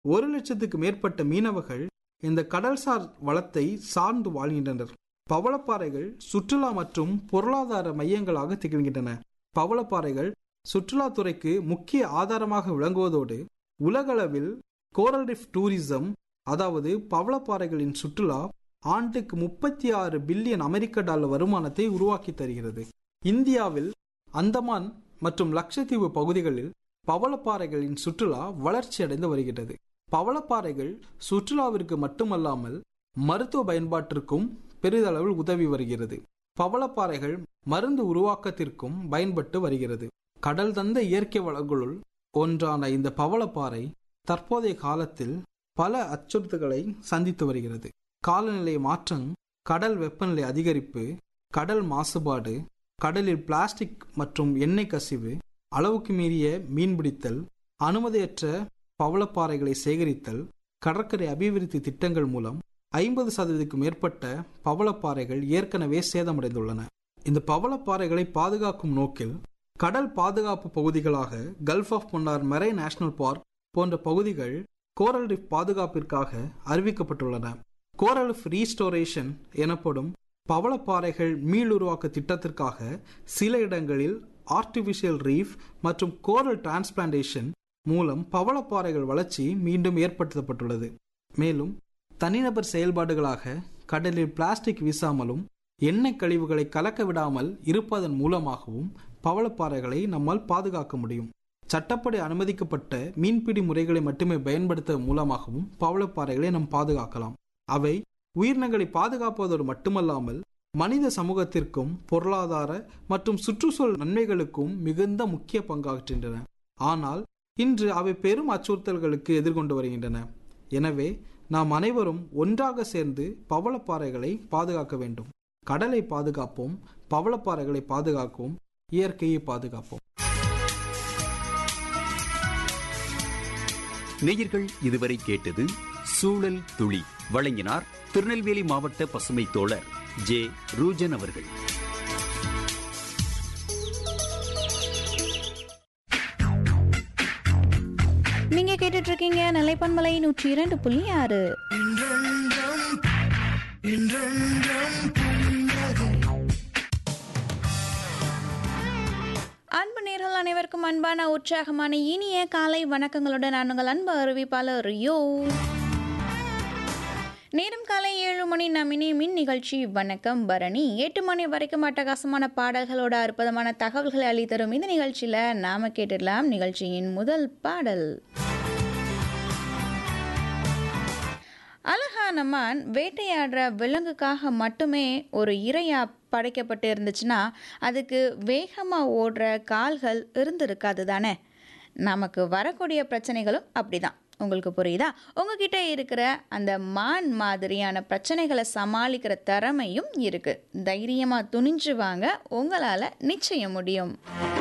ஒரு லட்சத்துக்கு மேற்பட்ட மீனவர்கள் இந்த கடல்சார் வளத்தை சார்ந்து வாழ்கின்றனர் பவளப்பாறைகள் சுற்றுலா மற்றும் பொருளாதார மையங்களாக திகழ்கின்றன பவளப்பாறைகள் சுற்றுலாத்துறைக்கு முக்கிய ஆதாரமாக விளங்குவதோடு உலகளவில் கோரல் ரிஃப் டூரிசம் அதாவது பவளப்பாறைகளின் சுற்றுலா ஆண்டுக்கு முப்பத்தி ஆறு பில்லியன் அமெரிக்க டாலர் வருமானத்தை உருவாக்கி தருகிறது இந்தியாவில் அந்தமான் மற்றும் லட்சத்தீவு பகுதிகளில் பவளப்பாறைகளின் சுற்றுலா வளர்ச்சியடைந்து வருகிறது பவளப்பாறைகள் சுற்றுலாவிற்கு மட்டுமல்லாமல் மருத்துவ பயன்பாட்டிற்கும் பெரிதளவில் உதவி வருகிறது பவளப்பாறைகள் மருந்து உருவாக்கத்திற்கும் பயன்பட்டு வருகிறது கடல் தந்த இயற்கை வளங்களுள் ஒன்றான இந்த பவளப்பாறை தற்போதைய காலத்தில் பல அச்சுறுத்தல்களை சந்தித்து வருகிறது காலநிலை மாற்றம் கடல் வெப்பநிலை அதிகரிப்பு கடல் மாசுபாடு கடலில் பிளாஸ்டிக் மற்றும் எண்ணெய் கசிவு அளவுக்கு மீறிய மீன்பிடித்தல் அனுமதியற்ற பவளப்பாறைகளை சேகரித்தல் கடற்கரை அபிவிருத்தி திட்டங்கள் மூலம் ஐம்பது சதவீதத்துக்கும் மேற்பட்ட பவளப்பாறைகள் ஏற்கனவே சேதமடைந்துள்ளன இந்த பவளப்பாறைகளை பாதுகாக்கும் நோக்கில் கடல் பாதுகாப்பு பகுதிகளாக கல்ஃப் ஆஃப் பொன்னார் மெரை நேஷனல் பார்க் போன்ற பகுதிகள் கோரல் ரிஃப் பாதுகாப்பிற்காக அறிவிக்கப்பட்டுள்ளன கோரல் ரிஃப் ரீஸ்டோரேஷன் எனப்படும் பவளப்பாறைகள் மீளுருவாக்க திட்டத்திற்காக சில இடங்களில் ஆர்டிபிஷியல் ரீஃப் மற்றும் கோரல் டிரான்ஸ்பிளான்டேஷன் மூலம் பவளப்பாறைகள் வளர்ச்சி மீண்டும் ஏற்படுத்தப்பட்டுள்ளது மேலும் தனிநபர் செயல்பாடுகளாக கடலில் பிளாஸ்டிக் வீசாமலும் எண்ணெய் கழிவுகளை கலக்க விடாமல் இருப்பதன் மூலமாகவும் பவளப்பாறைகளை நம்மால் பாதுகாக்க முடியும் சட்டப்படி அனுமதிக்கப்பட்ட மீன்பிடி முறைகளை மட்டுமே பயன்படுத்துவதன் மூலமாகவும் பவளப்பாறைகளை நாம் பாதுகாக்கலாம் அவை உயிரினங்களை பாதுகாப்பதோடு மட்டுமல்லாமல் மனித சமூகத்திற்கும் பொருளாதார மற்றும் சுற்றுச்சூழல் நன்மைகளுக்கும் மிகுந்த முக்கிய பங்காற்றுகின்றன ஆனால் இன்று அவை பெரும் அச்சுறுத்தல்களுக்கு எதிர்கொண்டு வருகின்றன எனவே நாம் அனைவரும் ஒன்றாக சேர்ந்து பவளப்பாறைகளை பாதுகாக்க வேண்டும் கடலை பாதுகாப்போம் பவளப்பாறைகளை பாதுகாப்போம் இயற்கையை பாதுகாப்போம் நேயர்கள் இதுவரை கேட்டது சூழல் துளி வழங்கினார் திருநெல்வேலி மாவட்ட பசுமை தோழர் ஜே ரூஜன் அவர்கள் நீங்க கேட்டுட்டு இருக்கீங்க நிலைப்பன்மலை நூற்றி இரண்டு புள்ளி ஆறு அன்பு நேர்கள் அனைவருக்கும் அன்பான உற்சாகமான இனிய காலை வணக்கங்களுடன் நான் உங்கள் அன்பு அறிவிப்பாளர் யோ நேரம் காலை ஏழு மணி நாம் இனிமின் நிகழ்ச்சி வணக்கம் பரணி எட்டு மணி வரைக்கும் அட்டகாசமான பாடல்களோட அற்புதமான தகவல்களை அளித்தரும் இந்த நிகழ்ச்சியில் நாம கேட்டுடலாம் நிகழ்ச்சியின் முதல் பாடல் அழகான மான் வேட்டையாடுற விலங்குக்காக மட்டுமே ஒரு இரையா படைக்கப்பட்டு இருந்துச்சுன்னா அதுக்கு வேகமாக ஓடுற கால்கள் இருந்திருக்காது தானே நமக்கு வரக்கூடிய பிரச்சனைகளும் அப்படிதான் உங்களுக்கு புரியுதா உங்ககிட்ட இருக்கிற அந்த மான் மாதிரியான பிரச்சனைகளை சமாளிக்கிற திறமையும் இருக்கு தைரியமாக துணிஞ்சு வாங்க உங்களால் நிச்சயம் முடியும்